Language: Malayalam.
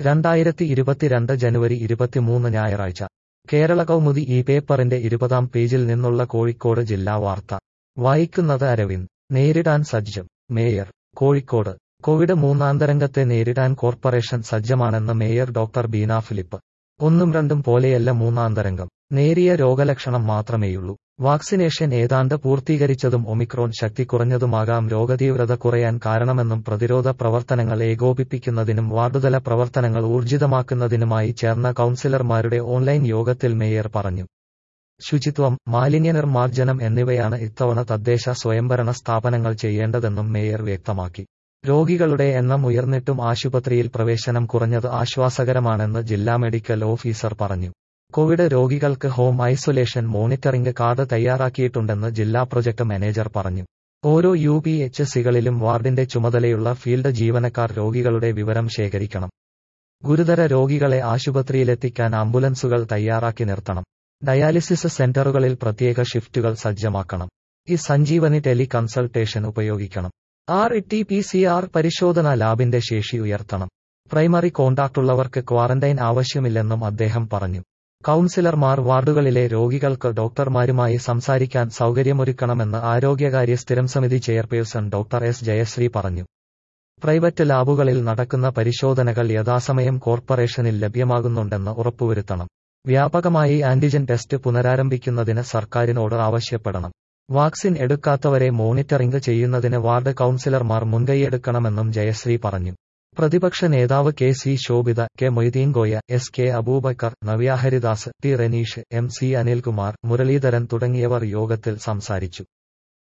രണ്ടായിരത്തി ഇരുപത്തിരണ്ട് ജനുവരി ഇരുപത്തിമൂന്ന് ഞായറാഴ്ച കേരള കൗമുദി ഈ പേപ്പറിന്റെ ഇരുപതാം പേജിൽ നിന്നുള്ള കോഴിക്കോട് ജില്ലാ വാർത്ത വായിക്കുന്നത് അരവിന്ദ് നേരിടാൻ സജ്ജം മേയർ കോഴിക്കോട് കോവിഡ് മൂന്നാന്തരംഗത്തെ നേരിടാൻ കോർപ്പറേഷൻ സജ്ജമാണെന്ന് മേയർ ഡോക്ടർ ബീന ഫിലിപ്പ് ഒന്നും രണ്ടും പോലെയല്ല മൂന്നാന്തരംഗം നേരിയ രോഗലക്ഷണം മാത്രമേയുള്ളൂ വാക്സിനേഷൻ ഏതാണ്ട് പൂർത്തീകരിച്ചതും ഒമിക്രോൺ ശക്തി കുറഞ്ഞതുമാകാം രോഗതീവ്രത കുറയാൻ കാരണമെന്നും പ്രതിരോധ പ്രവർത്തനങ്ങൾ ഏകോപിപ്പിക്കുന്നതിനും വാർഡുതല പ്രവർത്തനങ്ങൾ ഊർജിതമാക്കുന്നതിനുമായി ചേർന്ന കൌൺസിലർമാരുടെ ഓൺലൈൻ യോഗത്തിൽ മേയർ പറഞ്ഞു ശുചിത്വം മാലിന്യനിർമ്മാർജ്ജനം എന്നിവയാണ് ഇത്തവണ തദ്ദേശ സ്വയംഭരണ സ്ഥാപനങ്ങൾ ചെയ്യേണ്ടതെന്നും മേയർ വ്യക്തമാക്കി രോഗികളുടെ എണ്ണം ഉയർന്നിട്ടും ആശുപത്രിയിൽ പ്രവേശനം കുറഞ്ഞത് ആശ്വാസകരമാണെന്ന് ജില്ലാ മെഡിക്കൽ ഓഫീസർ പറഞ്ഞു കോവിഡ് രോഗികൾക്ക് ഹോം ഐസൊലേഷൻ മോണിറ്ററിംഗ് കാർഡ് തയ്യാറാക്കിയിട്ടുണ്ടെന്ന് ജില്ലാ പ്രൊജക്ട് മാനേജർ പറഞ്ഞു ഓരോ യു പി എച്ച് സികളിലും വാർഡിന്റെ ചുമതലയുള്ള ഫീൽഡ് ജീവനക്കാർ രോഗികളുടെ വിവരം ശേഖരിക്കണം ഗുരുതര രോഗികളെ ആശുപത്രിയിലെത്തിക്കാൻ ആംബുലൻസുകൾ തയ്യാറാക്കി നിർത്തണം ഡയാലിസിസ് സെന്ററുകളിൽ പ്രത്യേക ഷിഫ്റ്റുകൾ സജ്ജമാക്കണം ഈ സഞ്ജീവനി ടെലി കൺസൾട്ടേഷൻ ഉപയോഗിക്കണം R T P C R പരിശോധന ലാബിന്റെ ശേഷി ഉയർത്തണം പ്രൈമറി കോണ്ടാക്ടുള്ളവർക്ക് ക്വാറന്റൈൻ ആവശ്യമില്ലെന്നും അദ്ദേഹം പറഞ്ഞു കൌൺസിലർമാർ വാർഡുകളിലെ രോഗികൾക്ക് ഡോക്ടർമാരുമായി സംസാരിക്കാൻ സൗകര്യമൊരുക്കണമെന്ന് ആരോഗ്യകാര്യ സ്ഥിരം സമിതി ചെയർപേഴ്സൺ ഡോക്ടർ എസ് ജയശ്രീ പറഞ്ഞു പ്രൈവറ്റ് ലാബുകളിൽ നടക്കുന്ന പരിശോധനകൾ യഥാസമയം കോർപ്പറേഷനിൽ ലഭ്യമാകുന്നുണ്ടെന്ന് ഉറപ്പുവരുത്തണം വ്യാപകമായി ആന്റിജൻ ടെസ്റ്റ് പുനരാരംഭിക്കുന്നതിന് സർക്കാരിനോട് ആവശ്യപ്പെടണം വാക്സിൻ എടുക്കാത്തവരെ മോണിറ്ററിംഗ് ചെയ്യുന്നതിന് വാർഡ് കൌൺസിലർമാർ മുൻകൈയെടുക്കണമെന്നും ജയശ്രീ പറഞ്ഞു പ്രതിപക്ഷ നേതാവ് K C Shobhitha K Moitheen Goya S K Aboobacker Navya Haridas T Raneesh M C Anilkumar Muraleedharan തുടങ്ങിയവർ യോഗത്തിൽ സംസാരിച്ചു